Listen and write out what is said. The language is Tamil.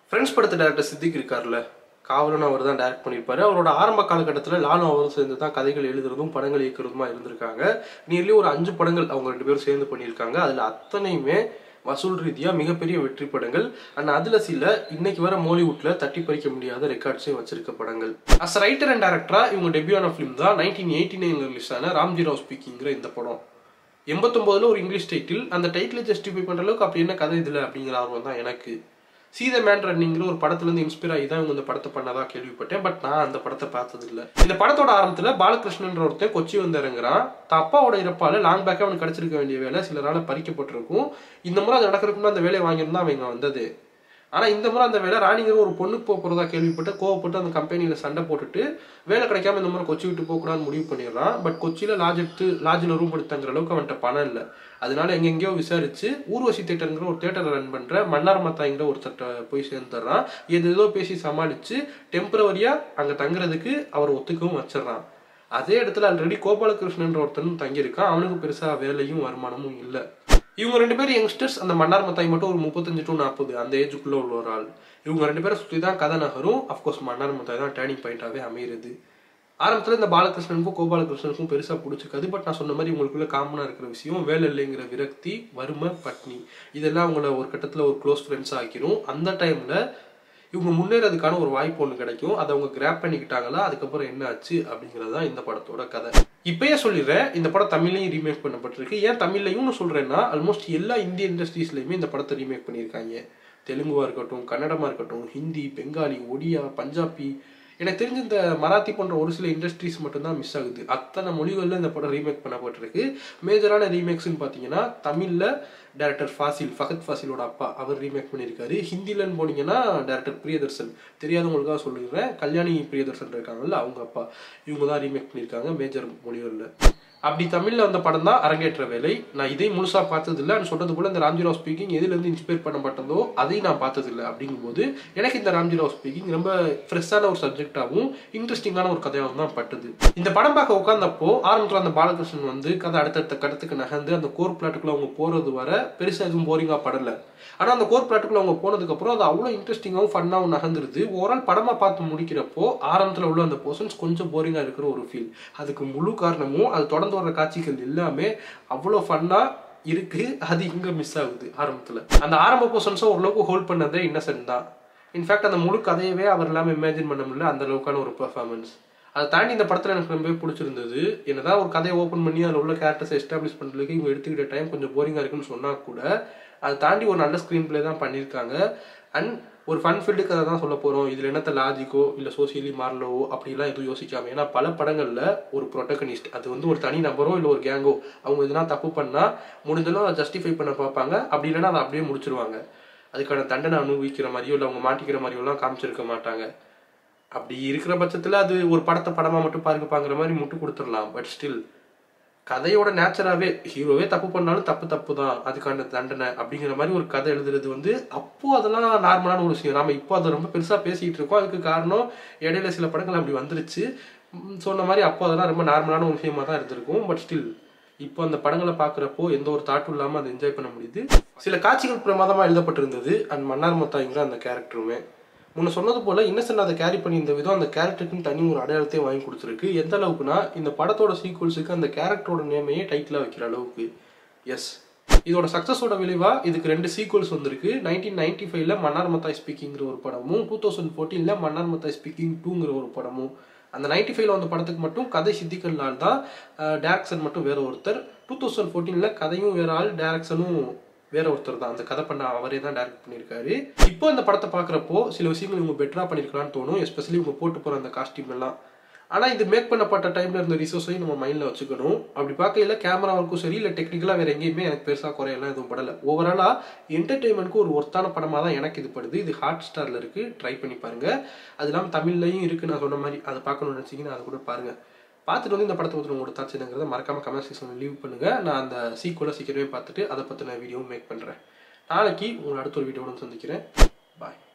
ஃப்ரெண்ட்ஸ் படத்தை டேரக்டர் சித்திக் இருக்கார்ல காவலன் அவர் தான் டைரக்ட் பண்ணியிருப்பாரு அவரோட ஆரம்ப காலகட்டத்தில் லாலும் அவரும் சேர்ந்து தான் கதைகள் எழுதுறதும் படங்கள் இயக்குறதுமா இருந்திருக்காங்க நியர்லி ஒரு அஞ்சு படங்கள் அவங்க ரெண்டு பேரும் சேர்ந்து பண்ணியிருக்காங்க அதில் அத்தனையுமே வசூல் ரீதியாக மிகப்பெரிய வெற்றி படங்கள் அண்ட் அதில் சில இன்னைக்கு வர மாலிவுட்ல தட்டி பறிக்க முடியாத ரெக்கார்ட்ஸையும் வச்சிருக்க படங்கள் அஸ் ரைட்டர் அண்ட் டேரக்டரா இவங்க டெபியூ ஆன ஃபிலிம் தான் நைன்டீன் எயிட்டி நைன்ல ரிலீஸ் ஆன ராம்ஜி ராவ் ஸ்பீக்கிங்கிற இந்த படம் எண்பத்தொம்போதுல ஒரு இங்கிலீஷ் டைட்டில் அந்த டைட்டிலை ஜஸ்டிஃபை பண்ற அளவுக்கு அப்படி என்ன கதை இதில் அப்படிங்கிற ஆர்வம் தான் எனக்கு சீத மேன் ரன்னிங்கிற ஒரு படத்துலேருந்து இன்ஸ்பயர் ஆகி தான் இவங்க இந்த படத்தை பண்ணதா கேள்விப்பட்டேன் பட் நான் அந்த படத்தை பார்த்தது இல்லை இந்த படத்தோட ஆரம்பத்தில் பாலகிருஷ்ணன்ற ஒருத்தன் கொச்சி வந்து இறங்குறான் தான் அப்பாவோட இறப்பால லாங் பேக்கே அவனுக்கு கிடைச்சிருக்க வேண்டிய வேலை சிலரால பறிக்கப்பட்டிருக்கும் இந்த முறை அது நடக்கிறதுக்கு அந்த வேலையை வாங்கியிருந்தா அவங்க வந்தது ஆனா இந்த முறை அந்த வேலை ராணிங்கிற ஒரு பொண்ணுக்கு போக போறதா கேள்விப்பட்டு கோவப்பட்டு அந்த கம்பெனியில சண்டை போட்டுட்டு வேலை கிடைக்காம இந்த முறை கொச்சி விட்டு போகக்கூடாதுன்னு முடிவு பண்ணிடுறான் பட் கொச்சியில லாட்ஜ் எடுத்து லாட்ஜில் ரூம் எடுத்தங்கிற அளவுக்கு அவன்கிட்ட பணம் இல்லை அதனால எங்கெங்கேயோ விசாரிச்சு ஊர்வசி தேட்டருங்கிற ஒரு தேட்டரை ரன் பண்ற மன்னார் மத்தாங்கிற ஒருத்தட்ட போய் சேர்ந்துடுறான் எது ஏதோ பேசி சமாளிச்சு டெம்பரவரியா அங்க தங்குறதுக்கு அவர் ஒத்துக்கவும் வச்சிடறான் அதே இடத்துல ஆல்ரெடி கோபாலகிருஷ்ணன்ற ஒருத்தனும் தங்கியிருக்கான் அவனுக்கு பெருசா வேலையும் வருமானமும் இல்லை இவங்க ரெண்டு பேரும் யங்ஸ்டர்ஸ் அந்த மன்னார் மத்தாய் மட்டும் ஒரு முப்பத்தஞ்சு டு நாற்பது அந்த ஏஜுக்குள்ள உள்ள ஒரு ஆள் இவங்க ரெண்டு பேரும் சுற்றி தான் கதை நகரும் அஃப்கோர்ஸ் மன்னார் மத்தாய் தான் டேர்னிங் பாயிண்டாகவே அமைகிறது ஆரம்பத்தில் இந்த பாலகிருஷ்ணனுக்கும் கோபாலகிருஷ்ணனுக்கும் பெருசாக பிடிச்சிக்காது பட் நான் சொன்ன மாதிரி உங்களுக்குள்ள காமனாக இருக்கிற விஷயம் வேலை இல்லைங்கிற விரக்தி வறுமை பட்னி இதெல்லாம் அவங்கள ஒரு கட்டத்தில் ஒரு க்ளோஸ் ஃப்ரெண்ட்ஸ் ஆக்கிரும் அந்த டைமில் இவங்க முன்னேறதுக்கான ஒரு வாய்ப்பு ஒன்று கிடைக்கும் அதை அவங்க கிராப் பண்ணிக்கிட்டாங்களா அதுக்கப்புறம் என்ன ஆச்சு அப்படிங்கிறது தான் இந்த படத்தோட கதை இப்பயே சொல்லிடுறேன் இந்த படம் தமிழ்லையும் ரீமேக் பண்ணப்பட்டிருக்கு ஏன் தமிழ்லையும் சொல்றேன்னா ஆல்மோஸ்ட் எல்லா இந்திய இண்டஸ்ட்ரீஸ்லையுமே இந்த படத்தை ரீமேக் பண்ணியிருக்காங்க தெலுங்குவா இருக்கட்டும் கன்னடமா இருக்கட்டும் ஹிந்தி பெங்காலி ஒடியா பஞ்சாபி எனக்கு தெரிஞ்ச இந்த மராத்தி போன்ற ஒரு சில இண்டஸ்ட்ரீஸ் மட்டும்தான் மிஸ் ஆகுது அத்தனை மொழிகளில் இந்த படம் ரீமேக் பண்ணப்பட்டிருக்கு மேஜரான ரீமேக்ஸ்னு பார்த்தீங்கன்னா தமிழில் டேரக்டர் ஃபாசில் ஃபகத் ஃபாசிலோட அப்பா அவர் ரீமேக் பண்ணியிருக்காரு ஹிந்திலன்னு போனீங்கன்னா டேரக்டர் பிரியதர்சன் தெரியாதவங்களுக்காக சொல்லிடுறேன் கல்யாணி பிரியதர்சன் இருக்காங்கல்ல அவங்க அப்பா இவங்க தான் ரீமேக் பண்ணியிருக்காங்க மேஜர் மொழிகளில் அப்படி தமிழ்ல வந்த படம் தான் அரங்கேற்ற வேலை நான் இதை முழுசா பார்த்தது இல்லை சொல்றது போல இந்த ராம்ஜிராவ் ஸ்பீக்கிங் எதுல இருந்து இன்ஸ்பயர் பண்ணப்பட்டதோ அதையும் நான் பார்த்தது இல்லை அப்படிங்கும்போது எனக்கு இந்த ராம்ஜிராவ் ஸ்பீக்கிங் ரொம்ப ஃப்ரெஷ்ஷான ஒரு சப்ஜெக்டாகவும் இன்ட்ரெஸ்டிங்கான ஒரு கதையாகவும் தான் பட்டது இந்த படம் பார்க்க உட்காந்தப்போ ஆரம்பத்தில் அந்த பாலகிருஷ்ணன் வந்து கதை அடுத்தடுத்த கடத்துக்கு நகர்ந்து அந்த கோர் பிளாட்டுக்குள்ள அவங்க போறது வர பெருசா எதுவும் போரிங்கா படல ஆனா அந்த கோர் பிளாட்டுக்குள்ள அவங்க போனதுக்கு அப்புறம் அது அவ்வளவு இன்ட்ரெஸ்டிங்காகவும் ஃபன்னாகவும் நகர்ந்துருது ஓவரால் படமா பார்த்து முடிக்கிறப்போ ஆரம்பத்தில் உள்ள அந்த போர்ஷன்ஸ் கொஞ்சம் போரிங்கா இருக்கிற ஒரு ஃபீல் அதுக்கு முழு காரணமும் அது தொடர்ந்து வர்ற காட்சிகள் எல்லாமே அவ்வளோ ஃபன்னா இருக்கு அது இங்க மிஸ் ஆகுது ஆரம்பத்துல அந்த ஆரம்ப போர்ஷன்ஸும் ஓரளவுக்கு ஹோல்ட் பண்ணதே இன்னசென்ட் தான் இன்ஃபேக்ட் அந்த முழு கதையவே அவர் இல்லாமல் இமேஜின் பண்ண முடியல அந்த அளவுக்கான ஒரு பெர்ஃபார்மன்ஸ் அதை தாண்டி இந்த படத்தில் எனக்கு ரொம்பவே பிடிச்சிருந்தது என்னதான் ஒரு கதையை ஓப்பன் பண்ணி அதில் உள்ள கேரக்டர்ஸ் எஸ்டாப்ளிஷ் பண்ணுறதுக்கு இவங்க எடுத்துக்கிட்ட டைம் கொஞ்சம் போரிங்காக இருக்குன்னு சொன்னால் கூட அதை தாண்டி ஒரு நல்ல ஸ்க்ரீன் பிளே தான் பண்ணியிருக்காங்க அண்ட் ஒரு ஃபன் ஃபீல்டு கதை தான் சொல்ல போகிறோம் இதில் என்னத்த லாஜிக்கோ இல்லை சோசியலி மாறலவோ அப்படிலாம் எதுவும் யோசிக்காம ஏன்னா பல படங்களில் ஒரு ப்ரொட்டகனிஸ்ட் அது வந்து ஒரு தனி நபரோ இல்லை ஒரு கேங்கோ அவங்க எதுனா தப்பு பண்ணால் முடிஞ்சலும் அதை ஜஸ்டிஃபை பண்ண பார்ப்பாங்க அப்படி இல்லைன்னா அதை அப்படியே முடிச்சிருவாங்க அதுக்கான தண்டனை அனுபவிக்கிற மாதிரியோ இல்லை அவங்க மாட்டிக்கிற மாதிரியோலாம் காமிச்சிருக்க மாட்டாங்க அப்படி இருக்கிற பட்சத்தில் அது ஒரு படத்தை படமாக மட்டும் பாருங்கப்பாங்கிற மாதிரி முட்டு கொடுத்துடலாம் பட் ஸ்டில் கதையோட நேச்சராகவே ஹீரோவே தப்பு பண்ணாலும் தப்பு தப்பு தான் அதுக்கான தண்டனை அப்படிங்கிற மாதிரி ஒரு கதை எழுதுறது வந்து அப்போ அதெல்லாம் நார்மலான ஒரு விஷயம் நாம இப்போ அதை ரொம்ப பெருசாக பேசிக்கிட்டு இருக்கோம் அதுக்கு காரணம் இடையில சில படங்கள் அப்படி வந்துருச்சு ம், சொன்ன மாதிரி அப்போ அதெல்லாம் ரொம்ப நார்மலான ஒரு விஷயமா தான் இருந்திருக்கும் பட் ஸ்டில் இப்போ அந்த படங்களை பார்க்குறப்போ எந்த ஒரு தாட்டும் இல்லாமல் அதை என்ஜாய் பண்ண முடியுது சில காட்சிகள் பிரமாதமாக எழுதப்பட்டிருந்தது அண்ட் மன்னார் மத்தாய்ங்கிற அந்த கேரக்டருமே முன்ன சொன்னது போல இன்னசென்ட் அதை கேரி பண்ணி இந்த விதம் அந்த கேரக்டருக்குன்னு தனி ஒரு அடையாளத்தையும் வாங்கி கொடுத்துருக்கு எந்த அளவுக்குனா இந்த படத்தோட சீக்வல்ஸுக்கு அந்த கேரக்டரோட நேமையே டைட்டிலாக வைக்கிற அளவுக்கு எஸ் இதோட சக்ஸஸோட விளைவா இதுக்கு ரெண்டு சீக்வல்ஸ் வந்திருக்கு நைன்டீன் நைன்டி ஃபைவ்ல மன்னார் மத்தாய் ஸ்பீக்கிங்கிற ஒரு படமும் டூ தௌசண்ட் ஃபோர்டீன்ல மன்னார் மத்தாய் ஸ்பீக்கிங் டூங்கிற ஒரு படமும் அந்த நைன்டி ஃபைவ்ல வந்த படத்துக்கு மட்டும் கதை சித்திக்கல் நாள் தான் டேரக்ஷன் மட்டும் வேற ஒருத்தர் டூ தௌசண்ட் ஃபோர்டீன்ல கதையும் வேற ஆள் டேரக்ஷனும் வேற ஒருத்தர் தான் அந்த கதை பண்ண அவரே தான் டைரக்ட் பண்ணியிருக்காரு இப்போ இந்த படத்தை பார்க்குறப்போ சில விஷயங்கள் இவங்க பெட்டரா பண்ணியிருக்கலாம்னு தோணும் எஸ்பெஷலி இவங்க போட்டு போகிற அந்த காஸ்டியூம் எல்லாம் ஆனால் இது மேக் பண்ணப்பட்ட டைம்ல இருந்த ரிசோர்ஸையும் நம்ம மைண்டில் வச்சுக்கணும் அப்படி பார்க்கையில கேமரா ஒர்க்கும் சரி இல்லை டெக்னிக்கலாக வேற எங்கேயுமே எனக்கு பெருசாக குறையெல்லாம் எதுவும் படலை ஓவராலாக என்டர்டெயின்மெண்ட்க்கு ஒரு ஒர்த்தான படமாக தான் எனக்கு இது படுது இது ஹாட் ஸ்டாரில் இருக்கு ட்ரை பண்ணி பாருங்க அது இல்லாமல் தமிழ்லையும் இருக்கு நான் சொன்ன மாதிரி அதை பார்க்கணும்னு நினச்சிங்கன்னா அதை கூட பாருங்க பார்த்துட்டு வந்து இந்த படத்தை பற்றி உங்களோட தாச்சுங்கிறத மறக்காம கமெண்ட் செக்ஷனில் லீவ் பண்ணுங்க நான் அந்த சீக்குவலை சீக்கிரமே பார்த்துட்டு அதை பற்றின வீடியோவும் மேக் பண்ணுறேன் நாளைக்கு உங்களை அடுத்த ஒரு வீடியோட சந்திக்கிறேன் பாய்